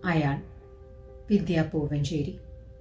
അയാൾ വിദ്യാ പൂവഞ്ചേരി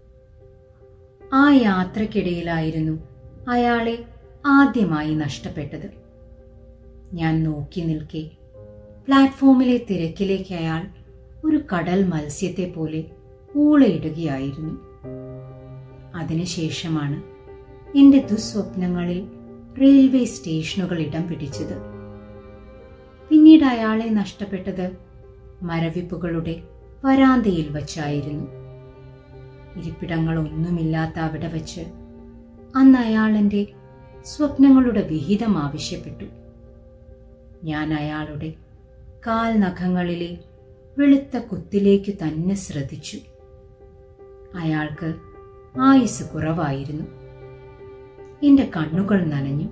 ആ യാത്രക്കിടയിലായിരുന്നു അയാളെ ആദ്യമായി നഷ്ടപ്പെട്ടത് ഞാൻ നോക്കി നിൽക്കെ പ്ലാറ്റ്ഫോമിലെ തിരക്കിലേക്ക് അയാൾ ഒരു കടൽ മത്സ്യത്തെ പോലെ ഊളയിടുകയായിരുന്നു അതിനുശേഷമാണ് എന്റെ ദുസ്വപ്നങ്ങളിൽ റെയിൽവേ സ്റ്റേഷനുകൾ ഇടം പിടിച്ചത് പിന്നീട് അയാളെ നഷ്ടപ്പെട്ടത് മരവിപ്പുകളുടെ വരാന്തയിൽ വച്ചായിരുന്നു ഇരിപ്പിടങ്ങളൊന്നുമില്ലാത്ത അവിടെ വച്ച് അന്ന് അയാൾ എൻ്റെ സ്വപ്നങ്ങളുടെ വിഹിതം ആവശ്യപ്പെട്ടു ഞാൻ അയാളുടെ കാൽ നഖങ്ങളിലെ വെളുത്ത കുത്തിലേക്ക് തന്നെ ശ്രദ്ധിച്ചു അയാൾക്ക് ആയുസ് കുറവായിരുന്നു എന്റെ കണ്ണുകൾ നനഞ്ഞു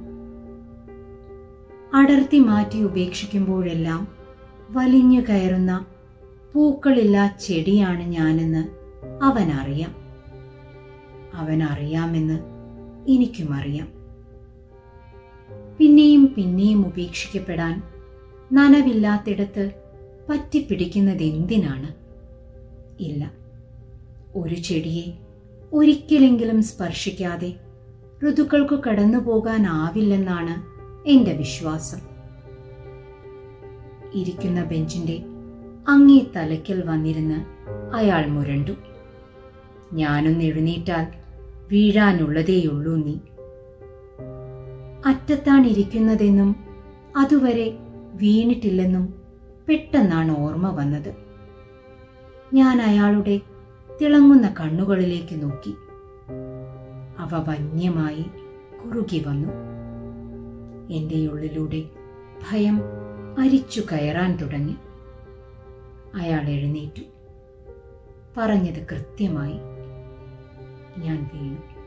അടർത്തി മാറ്റി ഉപേക്ഷിക്കുമ്പോഴെല്ലാം വലിഞ്ഞു കയറുന്ന പൂക്കളില്ലാ ചെടിയാണ് ഞാനെന്ന് അവൻ അറിയാം അവൻ അറിയാമെന്ന് എനിക്കും അറിയാം പിന്നെയും പിന്നെയും ഉപേക്ഷിക്കപ്പെടാൻ നനവില്ലാത്തിടത്ത് പറ്റിപ്പിടിക്കുന്നത് എന്തിനാണ് ഇല്ല ഒരു ചെടിയെ ഒരിക്കലെങ്കിലും സ്പർശിക്കാതെ ഋതുക്കൾക്ക് കടന്നു പോകാനാവില്ലെന്നാണ് എന്റെ വിശ്വാസം ഇരിക്കുന്ന ബെഞ്ചിന്റെ അങ്ങേ തലയ്ക്കൽ വന്നിരുന്ന് അയാൾ മുരണ്ടു ഞാനൊന്ന് എഴുന്നേറ്റാൽ വീഴാനുള്ളതേയുള്ളൂ നീ അറ്റത്താണ് ഇരിക്കുന്നതെന്നും അതുവരെ വീണിട്ടില്ലെന്നും പെട്ടെന്നാണ് ഓർമ്മ വന്നത് ഞാൻ അയാളുടെ തിളങ്ങുന്ന കണ്ണുകളിലേക്ക് നോക്കി അവ വന്യമായി കുറുകി വന്നു എന്റെ ഉള്ളിലൂടെ ഭയം അരിച്ചു കയറാൻ തുടങ്ങി അയാൾ എഴുന്നേറ്റു പറഞ്ഞത് കൃത്യമായി ഞാൻ വീണു